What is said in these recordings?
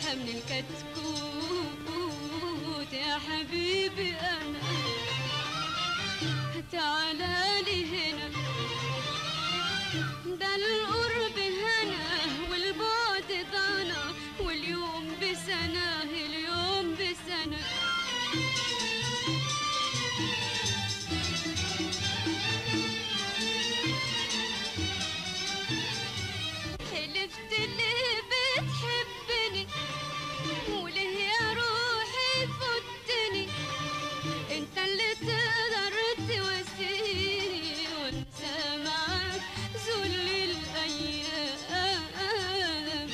من الكتكوت يا حبيبي أنا تعالى لي هنا ده القرب هنا والبعد ضنا واليوم بسنة اليوم بسنة حلفت ليه بتحبني وليه يا روحي فتني انت اللي تقدر تواسيني وانسى معاك ذل الايام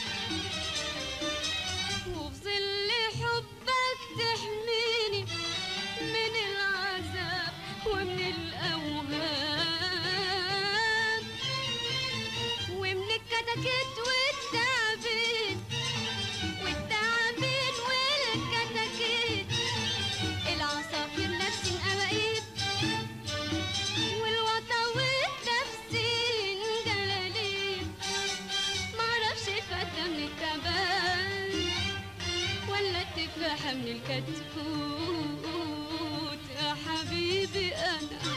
وفي ظل حبك تحميني من العذاب ومن الاوهام ومن الكتاكيت والتعبين والتعبين والكتاكيت العصافير نفسين أواقيت والوطاويط نفسين جلاليب معرفش الفتى من التبان ولا التفاحة من الكتكوت يا حبيبي أنا